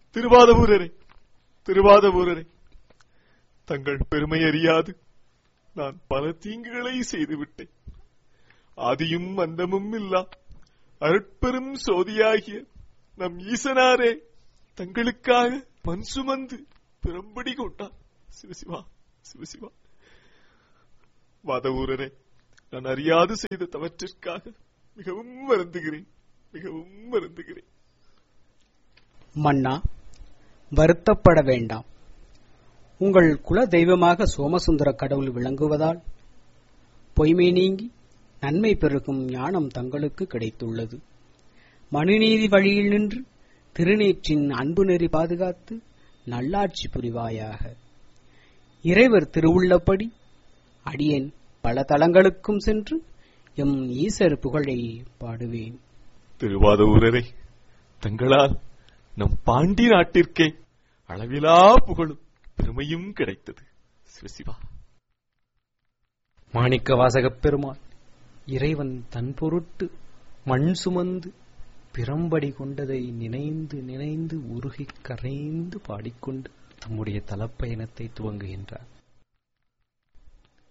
திருவாதவூரரே திருவாதவூரரே தங்கள் பெருமை அறியாது நான் பல தீங்குகளை செய்துவிட்டேன் ஆதியும் அந்தமும் இல்லா அருட்பெரும் சோதியாகிய நம் ஈசனாரே தங்களுக்காக மண் சுமந்து பிறம்படி கொண்டார் சிவசிவா சிவசிவா வாதவூரரே நான் அறியாது செய்த தவற்றிற்காக மிகவும் வருந்துகிறேன் மிகவும் வருந்துகிறேன் மன்னா வருத்தப்பட வேண்டாம் உங்கள் குல தெய்வமாக சோமசுந்தர கடவுள் விளங்குவதால் பொய்மை நீங்கி நன்மை பெருகும் ஞானம் தங்களுக்கு கிடைத்துள்ளது மனுநீதி வழியில் நின்று திருநீற்றின் அன்பு நெறி பாதுகாத்து நல்லாட்சி புரிவாயாக இறைவர் திருவுள்ளப்படி அடியேன் பல தலங்களுக்கும் சென்று எம் ஈசர் புகழை பாடுவேன் திருவாதூரரே தங்களால் நம் பாண்டி நாட்டிற்கே அளவிலா புகழும் பெருமையும் கிடைத்தது சிவசிவா மாணிக்க வாசகப் பெருமான் இறைவன் தன் பொருட்டு மண் சுமந்து பிறம்படி கொண்டதை நினைந்து நினைந்து உருகிக் கரைந்து பாடிக்கொண்டு தம்முடைய தலப்பயணத்தை துவங்குகின்றார்